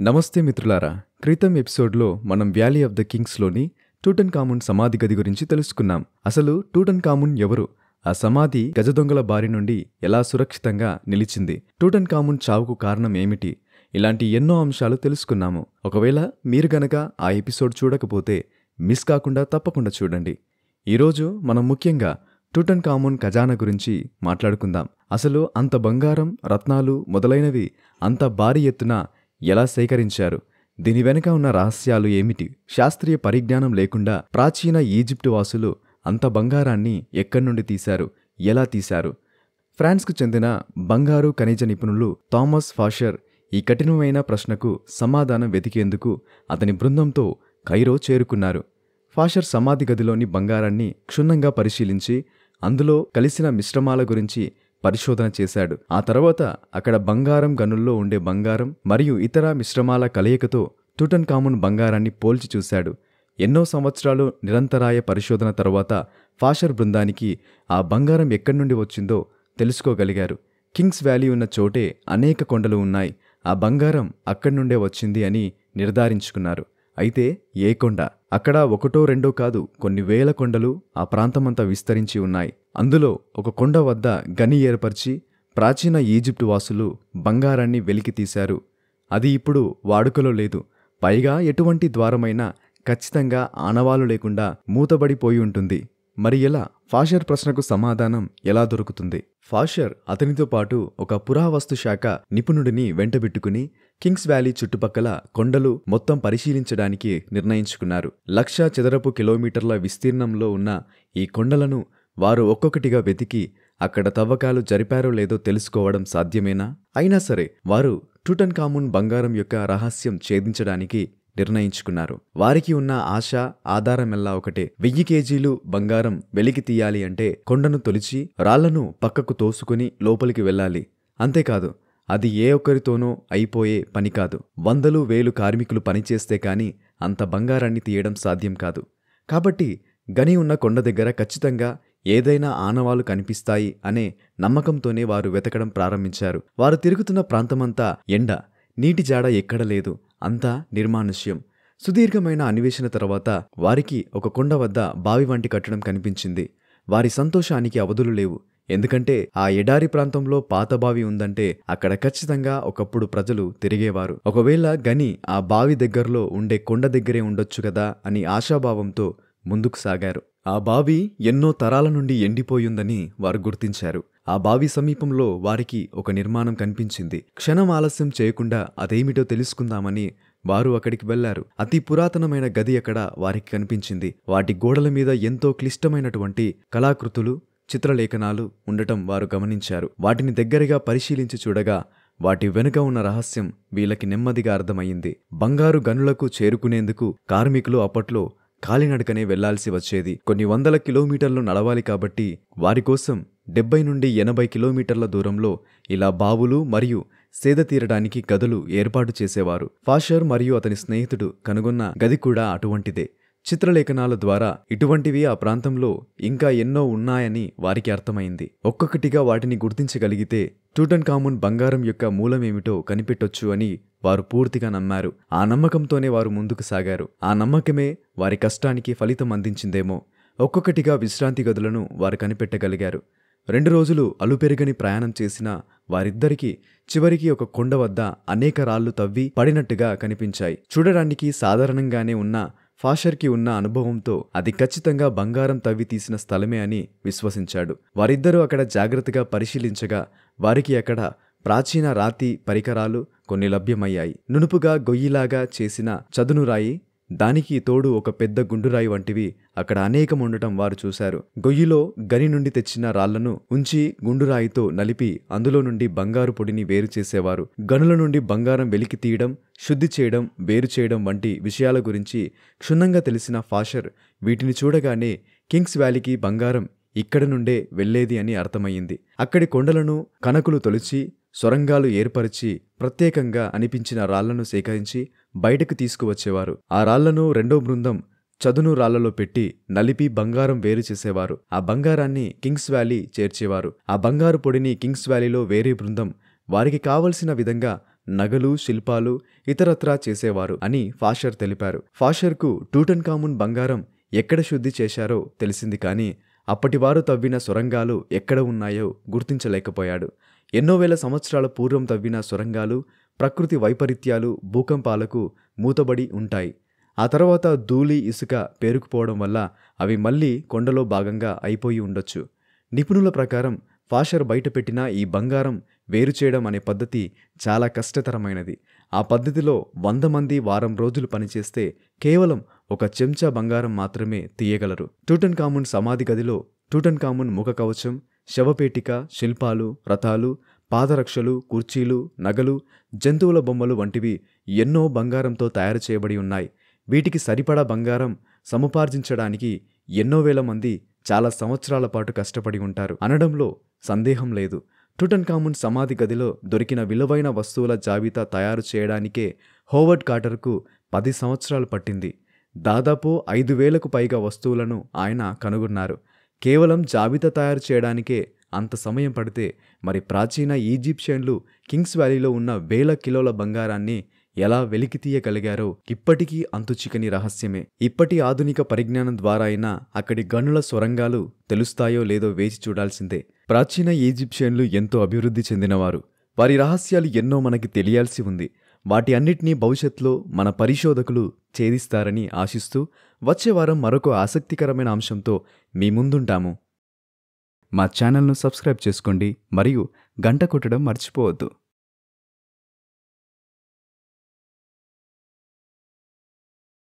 నమస్తే మిత్రులారా క్రితం ఎపిసోడ్లో మనం వ్యాలీ ఆఫ్ ద కింగ్స్లోని టూటన్ కామున్ సమాధి గది గురించి తెలుసుకున్నాం అసలు టూటన్ కామున్ ఎవరు ఆ సమాధి గజదొంగల బారి నుండి ఎలా సురక్షితంగా నిలిచింది టూటన్ కామున్ చావుకు కారణం ఏమిటి ఇలాంటి ఎన్నో అంశాలు తెలుసుకున్నాము ఒకవేళ మీరు గనక ఆ ఎపిసోడ్ చూడకపోతే మిస్ కాకుండా తప్పకుండా చూడండి ఈరోజు మనం ముఖ్యంగా టూటన్ కామున్ ఖజానా గురించి మాట్లాడుకుందాం అసలు అంత బంగారం రత్నాలు మొదలైనవి అంత భారీ ఎత్తున ఎలా సేకరించారు దీని వెనుక ఉన్న రహస్యాలు ఏమిటి శాస్త్రీయ పరిజ్ఞానం లేకుండా ప్రాచీన ఈజిప్టు వాసులు అంత బంగారాన్ని ఎక్కడి నుండి తీశారు ఎలా తీశారు ఫ్రాన్స్కు చెందిన బంగారు ఖనిజ నిపుణులు థామస్ ఫాషర్ ఈ కఠినమైన ప్రశ్నకు సమాధానం వెతికేందుకు అతని బృందంతో కైరో చేరుకున్నారు ఫాషర్ సమాధి గదిలోని బంగారాన్ని క్షుణ్ణంగా పరిశీలించి అందులో కలిసిన మిశ్రమాల గురించి పరిశోధన చేశాడు ఆ తర్వాత అక్కడ బంగారం గనుల్లో ఉండే బంగారం మరియు ఇతర మిశ్రమాల కలయికతో టూటన్ కామున్ బంగారాన్ని పోల్చి చూశాడు ఎన్నో సంవత్సరాలు నిరంతరాయ పరిశోధన తర్వాత ఫాషర్ బృందానికి ఆ బంగారం ఎక్కడి నుండి వచ్చిందో తెలుసుకోగలిగారు కింగ్స్ వ్యాలీ ఉన్న చోటే అనేక కొండలు ఉన్నాయి ఆ బంగారం అక్కడి నుండే వచ్చింది అని నిర్ధారించుకున్నారు అయితే ఏ కొండ అక్కడ ఒకటో రెండో కాదు కొన్ని వేల కొండలు ఆ ప్రాంతమంతా విస్తరించి ఉన్నాయి అందులో ఒక కొండ వద్ద గని ఏర్పరిచి ప్రాచీన ఈజిప్టు వాసులు బంగారాన్ని వెలికి తీశారు అది ఇప్పుడు వాడుకలో లేదు పైగా ఎటువంటి ద్వారమైనా ఖచ్చితంగా ఆనవాలు లేకుండా మూతబడిపోయి ఉంటుంది మరి ఎలా ఫాషర్ ప్రశ్నకు సమాధానం ఎలా దొరుకుతుంది ఫాషర్ అతనితో పాటు ఒక పురావస్తు శాఖ నిపుణుడిని వెంటబెట్టుకుని కింగ్స్ వ్యాలీ చుట్టుపక్కల కొండలు మొత్తం పరిశీలించడానికి నిర్ణయించుకున్నారు లక్ష చదరపు కిలోమీటర్ల విస్తీర్ణంలో ఉన్న ఈ కొండలను వారు ఒక్కొక్కటిగా వెతికి అక్కడ తవ్వకాలు జరిపారో లేదో తెలుసుకోవడం సాధ్యమేనా అయినా సరే వారు టూటన్ కామున్ బంగారం యొక్క రహస్యం ఛేదించడానికి నిర్ణయించుకున్నారు వారికి ఉన్న ఆశ ఆధారమెల్లా ఒకటే వెయ్యి కేజీలు బంగారం వెలికి తీయాలి అంటే కొండను తొలిచి రాళ్లను పక్కకు తోసుకుని లోపలికి వెళ్ళాలి అంతేకాదు అది ఏ ఒక్కరితోనో అయిపోయే పని కాదు వందలు వేలు కార్మికులు పనిచేస్తే కాని అంత బంగారాన్ని తీయడం సాధ్యం కాదు కాబట్టి గని ఉన్న కొండ దగ్గర ఖచ్చితంగా ఏదైనా ఆనవాలు కనిపిస్తాయి అనే నమ్మకంతోనే వారు వెతకడం ప్రారంభించారు వారు తిరుగుతున్న ప్రాంతమంతా ఎండ నీటి జాడ ఎక్కడ లేదు అంతా నిర్మానుష్యం సుదీర్ఘమైన అన్వేషణ తర్వాత వారికి ఒక కొండ వద్ద బావి వంటి కట్టడం కనిపించింది వారి సంతోషానికి అవధులు లేవు ఎందుకంటే ఆ ఎడారి ప్రాంతంలో పాత బావి ఉందంటే అక్కడ ఖచ్చితంగా ఒకప్పుడు ప్రజలు తిరిగేవారు ఒకవేళ గని ఆ బావి దగ్గరలో ఉండే కొండ దగ్గరే ఉండొచ్చు కదా అని ఆశాభావంతో ముందుకు సాగారు ఆ బావి ఎన్నో తరాల నుండి ఎండిపోయిందని వారు గుర్తించారు ఆ బావి సమీపంలో వారికి ఒక నిర్మాణం కనిపించింది క్షణం ఆలస్యం చేయకుండా అదేమిటో తెలుసుకుందామని వారు అక్కడికి వెళ్లారు అతి పురాతనమైన గది అక్కడ వారికి కనిపించింది వాటి గోడల మీద ఎంతో క్లిష్టమైనటువంటి కళాకృతులు చిత్రలేఖనాలు ఉండటం వారు గమనించారు వాటిని దగ్గరగా పరిశీలించి చూడగా వాటి వెనుక ఉన్న రహస్యం వీళ్ళకి నెమ్మదిగా అర్థమయ్యింది బంగారు గనులకు చేరుకునేందుకు కార్మికులు అప్పట్లో కాలినడకనే వెళ్లాల్సి వచ్చేది కొన్ని వందల కిలోమీటర్లు నడవాలి కాబట్టి వారి కోసం డెబ్బై నుండి ఎనభై కిలోమీటర్ల దూరంలో ఇలా బావులు మరియు సేద తీరడానికి గదులు ఏర్పాటు చేసేవారు ఫాషర్ మరియు అతని స్నేహితుడు కనుగొన్న గది కూడా అటువంటిదే చిత్రలేఖనాల ద్వారా ఇటువంటివి ఆ ప్రాంతంలో ఇంకా ఎన్నో ఉన్నాయని వారికి అర్థమైంది ఒక్కొక్కటిగా వాటిని గుర్తించగలిగితే టూటన్ కామున్ బంగారం యొక్క మూలమేమిటో కనిపెట్టొచ్చు అని వారు పూర్తిగా నమ్మారు ఆ నమ్మకంతోనే వారు ముందుకు సాగారు ఆ నమ్మకమే వారి కష్టానికి ఫలితం అందించిందేమో ఒక్కొక్కటిగా విశ్రాంతి గదులను వారు కనిపెట్టగలిగారు రెండు రోజులు అలుపెరుగని ప్రయాణం చేసిన వారిద్దరికీ చివరికి ఒక కొండ వద్ద అనేక రాళ్లు తవ్వి పడినట్టుగా కనిపించాయి చూడడానికి సాధారణంగానే ఉన్న ఫాషర్కి ఉన్న అనుభవంతో అది ఖచ్చితంగా బంగారం తవ్వి తీసిన స్థలమే అని విశ్వసించాడు వారిద్దరూ అక్కడ జాగ్రత్తగా పరిశీలించగా వారికి అక్కడ ప్రాచీన రాతి పరికరాలు కొన్ని లభ్యమయ్యాయి నునుపుగా గొయ్యిలాగా చేసిన చదునురాయి దానికి తోడు ఒక పెద్ద గుండురాయి వంటివి అక్కడ అనేకం ఉండటం వారు చూశారు గొయ్యిలో గని నుండి తెచ్చిన రాళ్లను ఉంచి గుండురాయితో నలిపి అందులో నుండి బంగారు పొడిని వేరు చేసేవారు గనుల నుండి బంగారం వెలికి తీయడం శుద్ధి చేయడం వేరు చేయడం వంటి విషయాల గురించి క్షుణ్ణంగా తెలిసిన ఫాషర్ వీటిని చూడగానే కింగ్స్ వ్యాలీకి బంగారం ఇక్కడ నుండే వెళ్లేది అని అర్థమయ్యింది అక్కడి కొండలను కనకులు తొలిచి సొరంగాలు ఏర్పరిచి ప్రత్యేకంగా అనిపించిన రాళ్లను సేకరించి బయటకు తీసుకువచ్చేవారు ఆ రాళ్లను రెండో బృందం చదును రాళ్లలో పెట్టి నలిపి బంగారం వేరు చేసేవారు ఆ బంగారాన్ని కింగ్స్ వ్యాలీ చేర్చేవారు ఆ బంగారు పొడిని కింగ్స్ వ్యాలీలో వేరే బృందం వారికి కావలసిన విధంగా నగలు శిల్పాలు ఇతరత్రా చేసేవారు అని ఫాషర్ తెలిపారు ఫాషర్కు టూటన్ కామున్ బంగారం ఎక్కడ శుద్ధి చేశారో తెలిసింది కానీ అప్పటివారు తవ్విన సొరంగాలు ఎక్కడ ఉన్నాయో గుర్తించలేకపోయాడు ఎన్నో వేల సంవత్సరాల పూర్వం తవ్విన సొరంగాలు ప్రకృతి వైపరీత్యాలు భూకంపాలకు మూతబడి ఉంటాయి ఆ తర్వాత ధూళి ఇసుక పేరుకుపోవడం వల్ల అవి మళ్ళీ కొండలో భాగంగా అయిపోయి ఉండొచ్చు నిపుణుల ప్రకారం ఫాషర్ బయటపెట్టిన ఈ బంగారం వేరు చేయడం అనే పద్ధతి చాలా కష్టతరమైనది ఆ పద్ధతిలో వంద మంది వారం రోజులు పనిచేస్తే కేవలం ఒక చెంచా బంగారం మాత్రమే తీయగలరు టూటన్ కామున్ సమాధి గదిలో టూటన్ కామున్ ముఖ కవచం శవపేటిక శిల్పాలు రథాలు పాదరక్షలు కుర్చీలు నగలు జంతువుల బొమ్మలు వంటివి ఎన్నో బంగారంతో తయారు చేయబడి ఉన్నాయి వీటికి సరిపడా బంగారం సముపార్జించడానికి ఎన్నో వేల మంది చాలా సంవత్సరాల పాటు కష్టపడి ఉంటారు అనడంలో సందేహం లేదు టుటన్ కామున్ సమాధి గదిలో దొరికిన విలువైన వస్తువుల జాబితా తయారు చేయడానికే హోవర్డ్ కార్టర్కు పది సంవత్సరాలు పట్టింది దాదాపు ఐదు వేలకు పైగా వస్తువులను ఆయన కనుగొన్నారు కేవలం జాబితా తయారు చేయడానికే అంత సమయం పడితే మరి ప్రాచీన ఈజిప్షియన్లు కింగ్స్ వ్యాలీలో ఉన్న వేల కిలోల బంగారాన్ని ఎలా వెలికితీయగలిగారో ఇప్పటికీ అంతుచికని రహస్యమే ఇప్పటి ఆధునిక పరిజ్ఞానం ద్వారా అయినా అక్కడి గనుల సొరంగాలు తెలుస్తాయో లేదో వేచి చూడాల్సిందే ప్రాచీన ఈజిప్షియన్లు ఎంతో అభివృద్ధి చెందినవారు వారి రహస్యాలు ఎన్నో మనకి తెలియాల్సి ఉంది వాటి అన్నిటినీ భవిష్యత్తులో మన పరిశోధకులు ఛేదిస్తారని ఆశిస్తూ వచ్చే వారం మరొక ఆసక్తికరమైన అంశంతో మీ ముందుంటాము మా ఛానల్ను సబ్స్క్రైబ్ చేసుకోండి మరియు గంట కొట్టడం మర్చిపోవద్దు